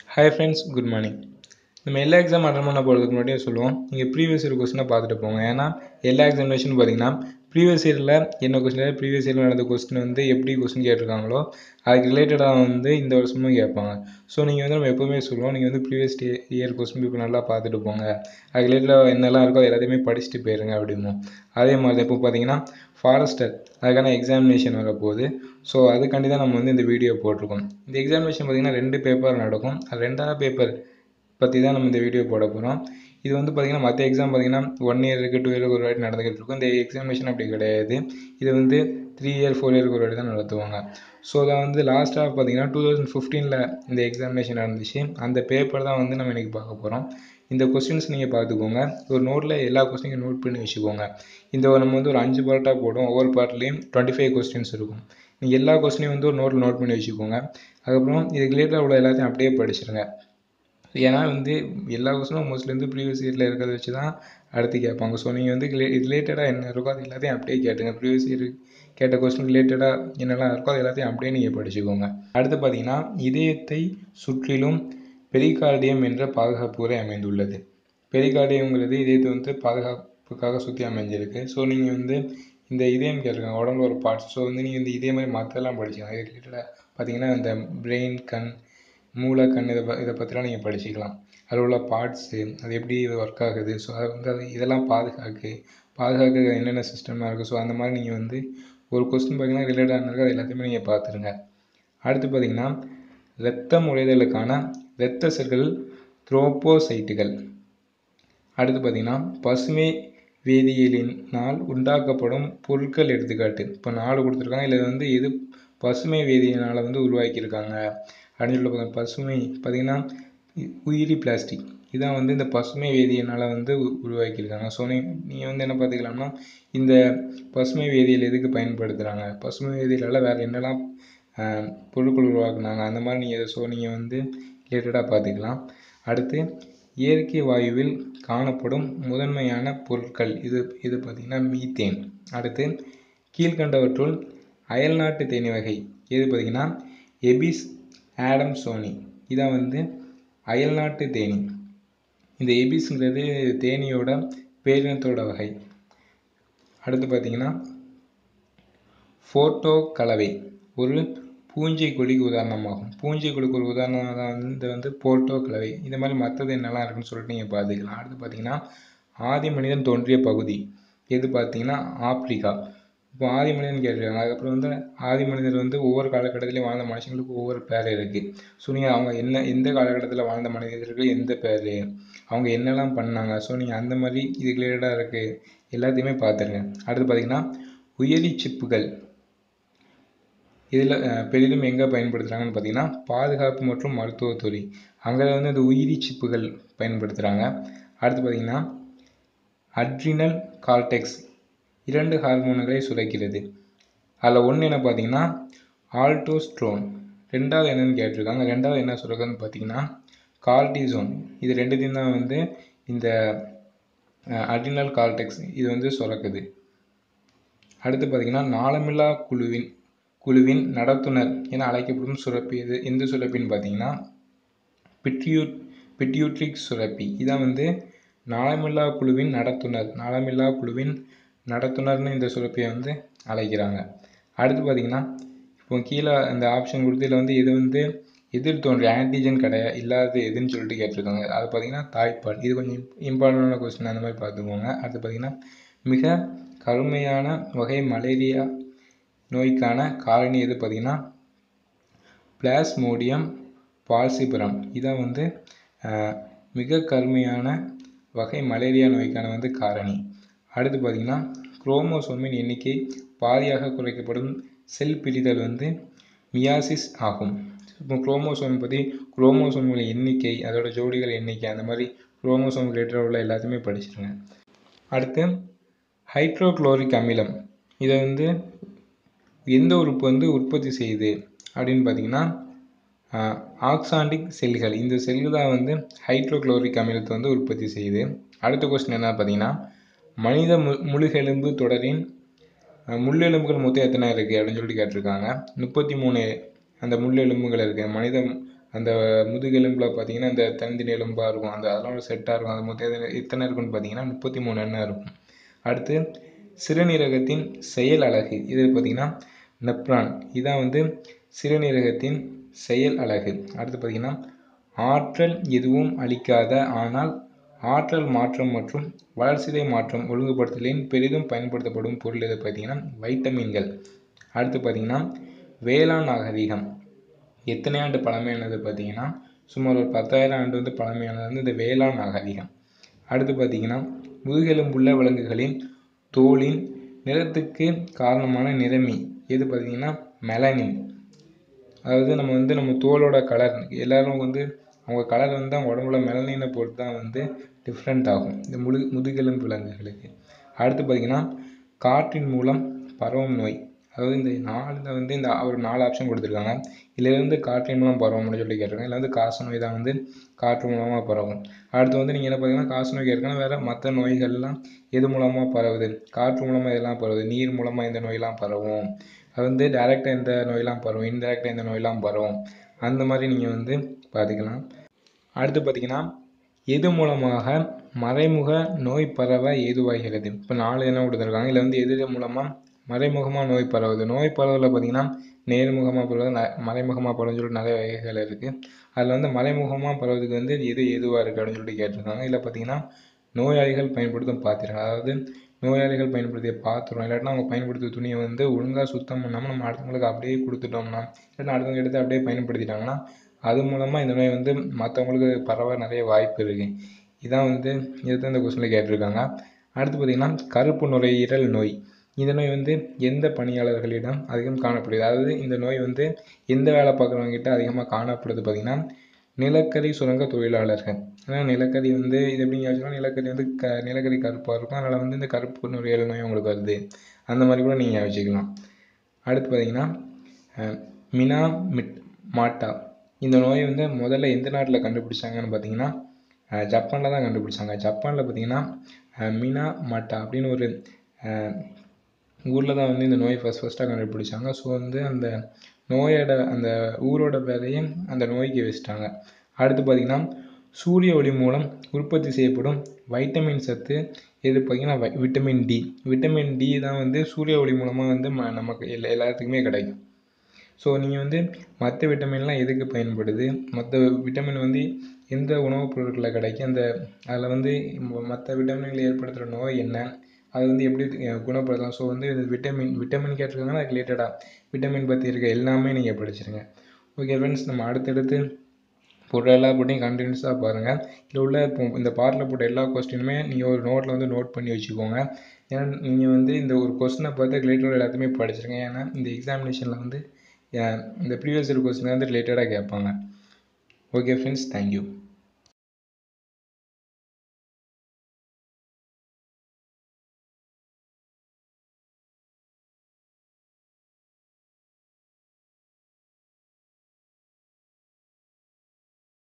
hi friends good morning நம்ம எல்லா exam attend பண்ண போகிறதுக்கு முன்னாடியே சொல்லுவோம் நீங்கள் ப்ரீவியஸ் இயர் கொஸ்டினை பார்த்துட்டு போங்க ஏன்னா எல்லா எக்ஸாமினேஷன் பார்த்தீங்கன்னா ப்ரீவியஸ் இயரில் என்ன கொஸ்டின் ப்ரீவியஸ் இயரில் நடந்த கொஸ்டின் வந்து எப்படி கொஸ்டின் கேட்டிருக்காங்களோ அதுக்கு ரிலேட்டடாக வந்து இந்த வருஷமும் கேட்பாங்க ஸோ நீங்கள் வந்து நம்ம எப்போவுமே சொல்லுவோம் நீங்கள் வந்து ப்ரீவியஸ் இயர் கொஸ்டின் பேப்பர் நல்லா பார்த்துட்டு போங்க அதுக்கு ரிலேட்டடாக என்னெல்லாம் இருக்கோ அது எல்லாத்தையுமே படிச்சுட்டு போயிருங்க அப்படிமோ அதே மாதிரி தான் இப்போ பார்த்தீங்கன்னா ஃபாரஸ்டர் அதுக்கான எக்ஸாமினேஷன் வரப்போகுது ஸோ அதுக்காண்டி தான் நம்ம வந்து இந்த வீடியோ போட்டிருக்கோம் இந்த எக்ஸாமினேஷன் பார்த்திங்கன்னா ரெண்டு பேப்பர் நடக்கும் அது ரெண்டாவது பேப்பர் பற்றி தான் நம்ம இந்த வீடியோ போட போகிறோம் இது வந்து பார்த்திங்கன்னா மற்ற எக்ஸாம் பார்த்திங்கன்னா ஒன் இயருக்கு டூ இயருக்கு ஒரு வாட்டி நடந்துகிட்டு இருக்கும் இந்த எக்ஸாமினேஷன் அப்படி கிடையாது இது வந்து த்ரீ இயர் ஃபோர் இயருக்கு ஒரு வாட்டி தான் நடத்துவாங்க ஸோ அதை வந்து லாஸ்ட்டாக பார்த்தீங்கன்னா டூ தௌசண்ட் ஃபிஃப்டீனில் இந்த எக்ஸாமினேஷன் நடந்துச்சு அந்த பேப்பர் தான் வந்து நம்ம இன்றைக்கி பார்க்க போகிறோம் இந்த கொஸ்டின்ஸ் நீங்கள் பார்த்துக்கோங்க ஒரு நோட்டில் எல்லா கொஸ்டினையும் நோட் பண்ணி வச்சுக்கோங்க இந்த ஒரு நம்ம வந்து ஒரு அஞ்சு பார்ட்டாக போடும் ஒவ்வொரு பார்ட்லேயும் டுவெண்ட்டி ஃபைவ் கொஸ்டின்ஸ் இருக்கும் நீங்கள் எல்லா கொஸ்டினையும் வந்து ஒரு நோட்டில் நோட் பண்ணி வச்சுக்கோங்க அதுக்கப்புறம் இதுக்கு ரிலேட்டடாக உள்ள எல்லாத்தையும் அப்படியே படிச்சிருங்க ஏன்னா வந்து எல்லா கொஸ்டினும் மோஸ்ட்லி வந்து ப்ரீவியஸ் இயரில் இருக்கிறத வச்சு தான் அடுத்து கேட்பாங்க ஸோ நீங்கள் வந்து ரிலேட்டடாக என்ன இருக்கோ அது எல்லாத்தையும் அப்படியே கேட்டுங்க ப்ரீவியஸ் இயர் கேட்ட கொஸ்டின் ரிலேட்டடாக என்னெல்லாம் இருக்கோ அது எல்லாத்தையும் அப்படியே நீங்கள் படிச்சுக்கோங்க அடுத்து பார்த்தீங்கன்னா இதயத்தை சுற்றிலும் பெரிகார்டியம் என்ற பாதுகாப்பு உரை அமைந்துள்ளது பெரிகார்டியம்ங்கிறது இதயத்தை வந்து பாதுகாப்புக்காக சுற்றி அமைஞ்சிருக்கு ஸோ நீங்கள் வந்து இந்த இதயம் கேட்டிருக்காங்க உடம்புல ஒரு பார்ட்ஸ் ஸோ வந்து நீங்கள் இந்த இதே மாதிரி மற்றெல்லாம் படிச்சுக்கலாம் இது ரிலேட்டடாக பார்த்தீங்கன்னா இந்த பிரெயின் கண் மூளை கண் இதை இதை பற்றிலாம் நீங்கள் படிச்சுக்கலாம் அதில் உள்ள பார்ட்ஸு அது எப்படி இது ஒர்க் ஆகுது ஸோ அதை வந்து அது இதெல்லாம் பாதுகாக்கு பாதுகாக்க என்னென்ன சிஸ்டம்லாம் இருக்குது ஸோ அந்த மாதிரி நீங்கள் வந்து ஒரு கொஸ்டின் பார்த்தீங்கன்னா ரிலேட்டடாக இருக்குது அது எல்லாத்தையுமே நீங்கள் பார்த்துருங்க அடுத்து பார்த்தீங்கன்னா இரத்தம் உறைதலுக்கான இரத்த செல்கள் த்ரோம்போசைட்டுகள் அடுத்து பார்த்தீங்கன்னா பசுமை வேதியியலினால் உண்டாக்கப்படும் பொருட்கள் எடுத்துக்காட்டு இப்போ நாலு கொடுத்துருக்காங்க இதில் வந்து எது பசுமை வேதியியனால் வந்து உருவாக்கியிருக்காங்க அப்படின்னு சொல்லி பார்த்தா பசுமை பார்த்திங்கன்னா உயிரி பிளாஸ்டிக் இதான் வந்து இந்த பசுமை வேதியியனால் வந்து உருவாக்கியிருக்காங்க ஸோ நீ நீங்கள் வந்து என்ன பார்த்துக்கலாம்னா இந்த பசுமை வேதியியல் எதுக்கு பயன்படுத்துகிறாங்க பசுமை வேதியியலால் வேறு என்னெல்லாம் பொருட்கள் உருவாக்குனாங்க அந்த மாதிரி நீங்கள் ஸோ நீங்கள் வந்து ரிலேட்டடாக பார்த்துக்கலாம் அடுத்து இயற்கை வாயுவில் காணப்படும் முதன்மையான பொருட்கள் இது இது பார்த்திங்கன்னா மீத்தேன் அடுத்து கீழ்கண்டவற்றுள் அயல்நாட்டு தேனி வகை எது பார்த்திங்கன்னா எபிஸ் ஆடம் சோனி இதான் வந்து அயல்நாட்டு தேனி இந்த எபிஸ்ங்கிறது தேனியோட பேரினத்தோட வகை அடுத்து பார்த்திங்கன்னா ஃபோட்டோ கலவை ஒரு பூஞ்சை கொடிக்கு உதாரணமாகும் பூஞ்சை கொடிக்கு ஒரு உதாரணம் தான் வந்து வந்து போர்ட்டோ கலவை இந்த மாதிரி மற்றது என்னெல்லாம் இருக்குன்னு சொல்லிட்டு நீங்கள் பார்த்துக்கலாம் அடுத்து பார்த்தீங்கன்னா ஆதி மனிதன் தோன்றிய பகுதி எது பார்த்தீங்கன்னா ஆப்பிரிக்கா இப்போ ஆதி மனிதன் கேட்டிருக்காங்க அதுக்கப்புறம் வந்து ஆதி மனிதர் வந்து ஒவ்வொரு காலகட்டத்திலையும் வாழ்ந்த மனுஷங்களுக்கு ஒவ்வொரு பேர் இருக்குது ஸோ நீங்கள் அவங்க என்ன எந்த காலகட்டத்தில் வாழ்ந்த மனிதர்கள் எந்த பேர் அவங்க என்னெல்லாம் பண்ணாங்க ஸோ நீங்கள் அந்த மாதிரி இது ரிலேட்டடாக இருக்குது எல்லாத்தையுமே பார்த்துருங்க அடுத்து பார்த்தீங்கன்னா உயரி சிப்புகள் இதில் பெரிதும் எங்கே பயன்படுத்துகிறாங்கன்னு பார்த்தீங்கன்னா பாதுகாப்பு மற்றும் மருத்துவத்துறை அங்கே வந்து இந்த உயிரி சிப்புகள் பயன்படுத்துகிறாங்க அடுத்து பார்த்தீங்கன்னா அட்ரினல் கால்டெக்ஸ் இரண்டு ஹார்மோன்களை சுரக்கிறது அதில் ஒன்று என்ன பார்த்தீங்கன்னா ஆல்டோஸ்ட்ரோன் ரெண்டாவது என்னென்னு கேட்டிருக்காங்க ரெண்டாவது என்ன சுரக்குதுன்னு பார்த்தீங்கன்னா கால்டிசோன் இது ரெண்டுத்தையும் தான் வந்து இந்த அட்ரினல் கால்டெக்ஸ் இது வந்து சுரக்குது அடுத்து பார்த்தீங்கன்னா நாளமில்லா குழுவின் குழுவின் நடத்துனர் என அழைக்கப்படும் சுரப்பி இது எந்த சுரப்பின்னு பார்த்தீங்கன்னா பிட்யூ பிட்யூட்ரிக் சுரப்பி இதான் வந்து நாளமில்லா குழுவின் நடத்துனர் நாளமில்லா குழுவின் நடத்துனர்னு இந்த சுரப்பியை வந்து அழைக்கிறாங்க அடுத்து பார்த்தீங்கன்னா இப்போ கீழே அந்த ஆப்ஷன் கொடுத்து இதில் வந்து இது வந்து எதிர் தோன்றிய ஆன்டிஜன் கிடையாது இல்லாத எதுன்னு சொல்லிட்டு கேட்டிருக்காங்க அது பார்த்தீங்கன்னா தாய்ப்பால் இது கொஞ்சம் இம்பார்ட்டண்டான கொஸ்டின் அந்த மாதிரி பார்த்துக்கோங்க அடுத்து பார்த்தீங்கன்னா மிக கருமையான வகை மலேரியா நோய்க்கான காரணி எது பார்த்திங்கன்னா பிளாஸ்மோடியம் பால்சிபுரம் இதான் வந்து மிக கருமையான வகை மலேரியா நோய்க்கான வந்து காரணி அடுத்து பார்த்திங்கன்னா குரோமோசோமின் எண்ணிக்கை பாதியாக குறைக்கப்படும் செல் பிரிதல் வந்து மியாசிஸ் ஆகும் இப்போ குரோமோசோம் பற்றி குரோமோசோம்கள் எண்ணிக்கை அதோட ஜோடிகள் எண்ணிக்கை அந்த மாதிரி குரோமோசோம் ரிலேட்டடாக உள்ள எல்லாத்தையுமே படிச்சிருங்க அடுத்து ஹைட்ரோக்ளோரிக் அமிலம் இதை வந்து எந்த உறுப்பு வந்து உற்பத்தி செய்யுது அப்படின்னு பார்த்தீங்கன்னா ஆக்சாண்டிக் செல்கள் இந்த செல்கள் தான் வந்து ஹைட்ரோக்ளோரிக் அமிலத்தை வந்து உற்பத்தி செய்யுது அடுத்த கொஸ்டின் என்ன பார்த்தீங்கன்னா மனித மு முழுகெலும்பு தொடரின் முள்ளெலும்புகள் மொத்தம் எத்தனை இருக்குது அப்படின்னு சொல்லிட்டு கேட்டிருக்காங்க முப்பத்தி மூணு அந்த முள்ளெலும்புகள் இருக்குது மனித அந்த முதுகெலும்பில் பார்த்தீங்கன்னா இந்த தனித்தனி எலும்பாக இருக்கும் அந்த அதெல்லாம் செட்டாக இருக்கும் அது மொத்தம் எத்தனை- எத்தனை இருக்குன்னு பார்த்தீங்கன்னா முப்பத்தி மூணு எண்ணம் இருக்கும் அடுத்து சிறுநீரகத்தின் செயல் அலகு இது பார்த்தீங்கன்னா நெப்ரான் இதான் வந்து சிறுநீரகத்தின் செயல் அலகு அடுத்து பார்த்தீங்கன்னா ஆற்றல் எதுவும் அளிக்காத ஆனால் ஆற்றல் மாற்றம் மற்றும் வளர்சிதை மாற்றம் ஒழுங்குபடுத்தலின் பெரிதும் பயன்படுத்தப்படும் பொருள் எது பார்த்தீங்கன்னா வைட்டமின்கள் அடுத்து பார்த்தீங்கன்னா வேளாண் நாகரிகம் எத்தனை ஆண்டு பழமையானது பார்த்தீங்கன்னா சுமார் ஒரு பத்தாயிரம் ஆண்டு வந்து பழமையானது வந்து இந்த வேளாண் நாகரிகம் அடுத்து பார்த்தீங்கன்னா முதுகெலும்புள்ள விலங்குகளின் தோலின் நிறத்துக்கு காரணமான நிறமி எது பார்த்தீங்கன்னா மெலனின் அதாவது நம்ம வந்து நம்ம தோலோட கலர் எல்லாரும் வந்து அவங்க கலர் வந்து அவங்க உடம்புல மெலனினை பொறுத்து தான் வந்து டிஃப்ரெண்ட் ஆகும் இந்த முழு முதுகெலும்பு விலங்குகளுக்கு அடுத்து பார்த்தீங்கன்னா காற்றின் மூலம் பரவும் நோய் அதாவது இந்த நாலில் வந்து இந்த ஒரு நாலு ஆப்ஷன் கொடுத்துருக்காங்க இதிலிருந்து காற்றின் மூலம் பரவும்னு சொல்லி கேட்டிருக்காங்க இதில் வந்து காச நோய் தான் வந்து காற்று மூலமாக பரவும் அடுத்து வந்து நீங்கள் என்ன பார்த்தீங்கன்னா காச நோய் கேட்கணும் வேறு மற்ற நோய்கள்லாம் எது மூலமாக பரவுது காற்று மூலமாக இதெல்லாம் பரவுது நீர் மூலமாக இந்த நோயெல்லாம் பரவும் அது வந்து டைரெக்டாக இந்த நோயெல்லாம் பரவும் இன்டெரக்டாக இந்த நோயெல்லாம் பரவும் அந்த மாதிரி நீங்கள் வந்து பார்த்துக்கலாம் அடுத்து பார்த்தீங்கன்னா எது மூலமாக மறைமுக நோய் பரவ ஏதுவாகிறது இப்போ நாலு என்ன கொடுத்துருக்காங்க இதில் வந்து எது மூலமாக மறைமுகமாக நோய் பரவுது நோய் பரவலில் பார்த்தீங்கன்னா நேர்முகமாக பரவுது ந- மறைமுகமாக பரவுன்னு சொல்லிட்டு நிறைய வகைகள் இருக்குது அதில் வந்து மறைமுகமாக பரவுறதுக்கு வந்து எது எதுவாக இருக்குது அப்படின்னு சொல்லிட்டு கேட்டிருக்காங்க இதில் பார்த்தீங்கன்னா நோயாளிகள் பயன்படுத்தும் பாத்திரம் அதாவது நோயாளிகள் பயன்படுத்திய பாத்திரம் இல்லாட்டினா அவங்க பயன்படுத்திய துணியை வந்து ஒழுங்காக சுத்தம் பண்ணாமல் நம்ம அடுத்தவங்களுக்கு அப்படியே கொடுத்துட்டோம்னா இல்லாட்டினா அடுத்தவங்க எடுத்து அப்படியே பயன்படுத்திட்டாங்கன்னா அது மூலமாக இந்த நோய் வந்து மற்றவங்களுக்கு பரவ நிறைய வாய்ப்பு இருக்குது இதான் வந்து இதுதான் இந்த கொஸ்டினில் கேட்டிருக்காங்க அடுத்து பார்த்தீங்கன்னா கருப்பு நுரையீரல் நோய் இந்த நோய் வந்து எந்த பணியாளர்களிடம் அதிகம் காணப்படுது அதாவது இந்த நோய் வந்து எந்த வேலை பார்க்குறவங்க கிட்ட அதிகமாக காணப்படுது பார்த்தீங்கன்னா நிலக்கரி சுரங்க தொழிலாளர்கள் ஏன்னா நிலக்கரி வந்து இது எப்படி யோசிச்சோம்னா நிலக்கரி வந்து க நிலக்கரி கருப்பாக இருக்கும் அதனால் வந்து இந்த கருப்பு நுரையீரல் நோய் உங்களுக்கு வருது அந்த மாதிரி கூட நீங்கள் யோசிக்கலாம் அடுத்து பார்த்தீங்கன்னா அஹ், மினா மிட் மாட்டா இந்த நோய் வந்து முதல்ல எந்த நாட்டில் கண்டுபிடிச்சாங்கன்னு பார்த்தீங்கன்னா ஜப்பானில் தான் கண்டுபிடிச்சாங்க ஜப்பானில் பார்த்தீங்கன்னா அஹ், மினா மாட்டா அப்படின்னு ஒரு ஊரில் தான் வந்து இந்த நோய் ஃபஸ்ட் ஃபஸ்ட்டாக கண்டுபிடிச்சாங்க ஸோ வந்து அந்த நோயோட அந்த ஊரோட பேரையும் அந்த நோய்க்கு வச்சுட்டாங்க அடுத்து பார்த்திங்கன்னா சூரிய ஒளி மூலம் உற்பத்தி செய்யப்படும் வைட்டமின் சத்து எது பார்த்திங்கன்னா வை விட்டமின் டி விட்டமின் டி தான் வந்து சூரிய ஒளி மூலமாக வந்து ம நமக்கு எல்லா எல்லாத்துக்குமே கிடைக்கும் ஸோ நீங்கள் வந்து மற்ற விட்டமின்லாம் எதுக்கு பயன்படுது மற்ற விட்டமின் வந்து எந்த உணவுப் பொருட்களில் கிடைக்கும் அந்த அதில் வந்து மற்ற விட்டமின்கள் ஏற்படுத்துகிற நோய் என்ன அது வந்து எப்படி அஹ், குணப்படுத்தலாம் ஸோ வந்து இது விட்டமின் விட்டமின் கேட்டிருக்காங்கன்னா அதுக்கு ரிலேட்டடாக விட்டமின் பற்றி இருக்க எல்லாமே நீங்கள் படிச்சிருங்க ஓகே ஃப்ரெண்ட்ஸ் நம்ம அடுத்தடுத்து போடுற எல்லா போட்டையும் கண்டினியூஸாக பாருங்கள் இதில் உள்ள இப்போ இந்த பார்ட்டில் போட்ட எல்லா கொஸ்டினுமே நீங்கள் ஒரு நோட்டில் வந்து நோட் பண்ணி வச்சுக்கோங்க ஏன்னா நீங்கள் வந்து இந்த ஒரு கொஸ்டினை பார்த்து ரிலேட்டட் எல்லாத்தையுமே படிச்சிருங்க ஏன்னா இந்த எக்ஸாமினேஷனில் வந்து அஹ், இந்த ப்ரீவியஸ் இயர் கொஸ்டின் வந்து ரிலேட்டடாக கேட்பாங்க ஓகே ஃப்ரெண்ட்ஸ் தேங்க்யூ